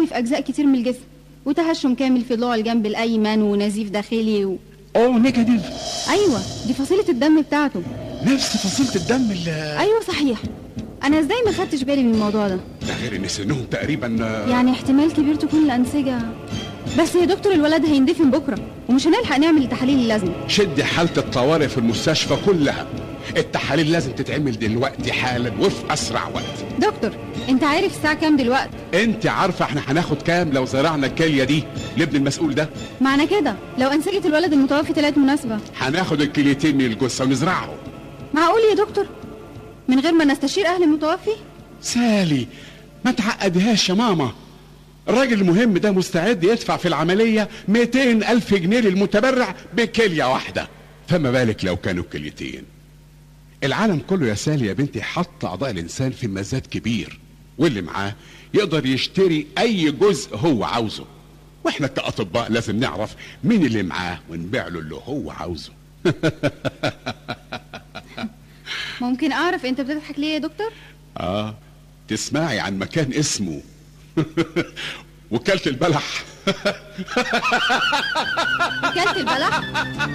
قوي في اجزاء كتير من الجسم وتهشم كامل في ضلوع الجنب الايمن ونزيف داخلي و... او نيجاتيف ايوه دي فصيله الدم بتاعته نفس فصيله الدم اللي ايوه صحيح انا ازاي ما خدتش بالي من الموضوع ده ده غير ان سنهم تقريبا آه، يعني احتمال كبير تكون الانسجه بس يا دكتور الولد هيندفن بكره ومش هنلحق نعمل التحاليل اللازمه شد حالة الطوارئ في المستشفى كلها التحاليل لازم تتعمل دلوقتي حالا وفي اسرع وقت دكتور انت عارف الساعه كام دلوقتي انت عارفه احنا هناخد كام لو زرعنا الكليه دي لابن المسؤول ده معنى كده لو انسجه الولد المتوفي طلعت مناسبه هناخد الكليتين من الجثه ونزرعهم معقول يا دكتور من غير ما نستشير اهل المتوفي سالي ما تعقدهاش يا ماما الراجل المهم ده مستعد يدفع في العملية 200 ألف جنيه للمتبرع بكلية واحدة فما بالك لو كانوا كليتين العالم كله يا سالي يا بنتي حط أعضاء الإنسان في مزاد كبير واللي معاه يقدر يشتري أي جزء هو عاوزه واحنا كأطباء لازم نعرف مين اللي معاه ونبيع له اللي هو عاوزه ممكن اعرف انت بتضحك ليه يا دكتور اه تسمعي عن مكان اسمه وكالة البلح اكلت البلح